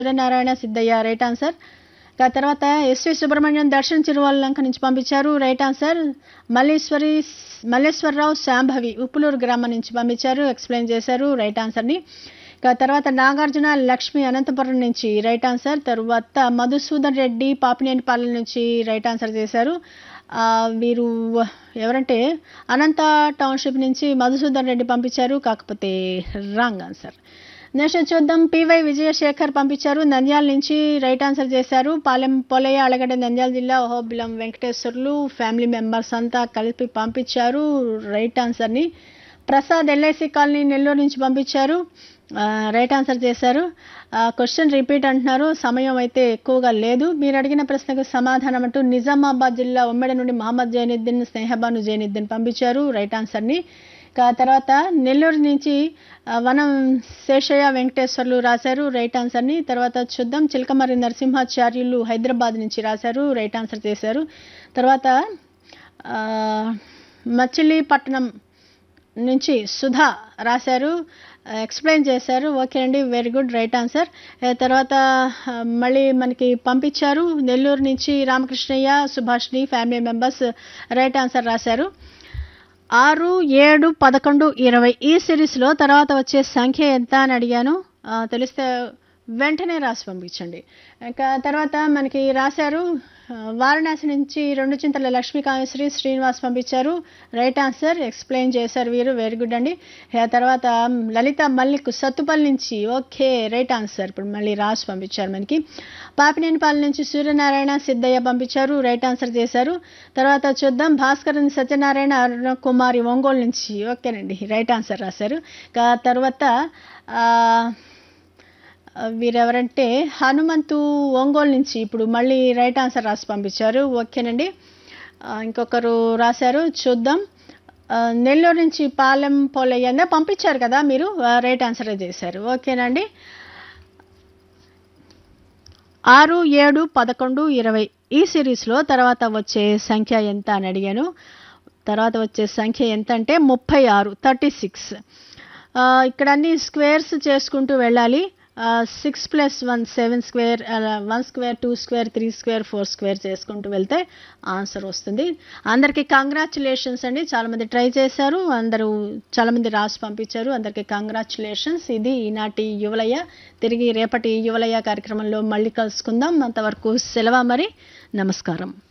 Suryanarayana Siddayya right answer ఇక తర్వాత SV Subrahmanyam Darshan Chiruvallanka నుంచి పంపించారు రైట్ ఆన్సర్ మల్లేశ్వరి మల్లేశ్వరరావు శాంభవి ఉప్పులూరు గ్రామం నుంచి పంపించారు ఎక్స్ప్లెయిన్ చేశారు రైట్ ఆన్సర్ని ఇక తర్వాత నాగార్జున లక్ష్మి అనంతపురం నుంచి రైట్ ఆన్సర్ తర్వాత మధుసూదన్ రెడ్డి పాపినేనిపాలెం నుంచి రైట్ ఆన్సర్ చేశారు ఆ, వీరు ఎవరంటే అనంత టౌన్షిప్ నుంచి మధుసూదన్ రెడ్డి పంపించారు కాకపోతే రాంగ్ ఆన్సర్ నెక్స్ట్ చూద్దాం పివై విజయశేఖర్ పంపించారు నంద్యాల నుంచి రైట్ ఆన్సర్ చేశారు పాలెం పొలయ్య అలగడ్డ నంద్యాల జిల్లా ఓహోబిలం వెంకటేశ్వర్లు ఫ్యామిలీ మెంబర్స్ అంతా కలిపి పంపించారు రైట్ ఆన్సర్ని ప్రసాద్ ఎల్ఐసి కాలనీ నెల్లూరు నుంచి పంపించారు ఆ, రైట్ ఆన్సర్ చేశారు క్వశ్చన్ రిపీట్ అంటున్నారు సమయం అయితే ఎక్కువగా లేదు మీరు అడిగిన ప్రశ్నకు సమాధానం అంటూ నిజామాబాద్ జిల్లా ఉమ్మడి నుండి మహమ్మద్ జైనుద్దీన్ స్నేహబాను జైనుద్దీన్ పంపించారు రైట్ ఆన్సర్ని ఇక తర్వాత నెల్లూరు నుంచి ఆ, వనం శేషయ్య వెంకటేశ్వర్లు రాశారు రైట్ ఆన్సర్ని తర్వాత చూద్దాం చిలకమర్రి నరసింహాచార్యులు హైదరాబాద్ నుంచి రాశారు రైట్ ఆన్సర్ చేశారు తర్వాత ఆ, మచిలీపట్నం నుంచి సుధా రాశారు ఎక్స్ప్లెయిన్ చేశారు ఓకే అండి వెరీ గుడ్ రైట్ ఆన్సర్ తర్వాత ఆ, మళ్ళీ మనకి పంపించారు నెల్లూరు నుంచి Ramakrishnaiah Subhashini family members right answer రాశారు ఆరు ఏడు పదకొండు ఇరవై ఈ సిరీస్లో తర్వాత వచ్చే సంఖ్య ఎంత అని అడిగాను ఆ, తెలిస్తే వెంటనే రాసి పంపించండి ఇంకా తర్వాత మనకి రాశారు ఆ, వారణాసి నుంచి రెండు చింతల లక్ష్మీకామేశ్వరి శ్రీనివాస్ పంపించారు రైట్ ఆన్సర్ ఎక్స్ప్లెయిన్ చేశారు వీరు వెరీ గుడ్ అండి ఆ తర్వాత లలిత మల్లిక్ సత్తుపల్లి నుంచి ఓకే రైట్ ఆన్సర్ ఇప్పుడు మళ్ళీ రాసి పంపించారు మనకి పాపినేనిపాలెం నుంచి సూర్యనారాయణ సిద్ధయ్య పంపించారు రైట్ ఆన్సర్ చేశారు తర్వాత చూద్దాం భాస్కర్ సత్యనారాయణ అరుణ కుమారి ఒంగోలు నుంచి ఓకేనండి రైట్ ఆన్సర్ రాశారు ఇక తర్వాత ఆ, వీరెవరంటే హనుమంతు ఒంగోలు నుంచి ఇప్పుడు మళ్ళీ రైట్ ఆన్సర్ రాసి పంపించారు ఓకేనండి ఆ, ఇంకొకరు రాశారు చూద్దాం ఆ, నెల్లూరు నుంచి పాలెం పోలయ్య పంపించారు కదా మీరు ఆ, రైట్ ఆన్సరే చేశారు ఓకేనండి ఆరు ఏడు పదకొండు ఇరవై ఈ సిరీస్లో తర్వాత వచ్చే సంఖ్య ఎంత అని అడిగాను తర్వాత వచ్చే సంఖ్య ఎంత అంటే ముప్పై ఆరు థర్టీ సిక్స్ ఇక్కడ అన్ని స్క్వేర్స్ చేసుకుంటూ వెళ్ళాలి six plus one seven square one square two square three square four square చేసుకుంటూ వెళ్తే ఆన్సర్ వస్తుంది అందరికీ కంగ్రాచులేషన్స్ అండి చాలామంది ట్రై చేశారు అందరూ చాలామంది రాసి పంపించారు అందరికీ కంగ్రాచులేషన్స్ ఇది ఈనాటి యువలయ్య తిరిగి రేపటి యువలయ్య కార్యక్రమంలో మళ్ళీ కలుసుకుందాం అంతవరకు సెలవు మరి నమస్కారం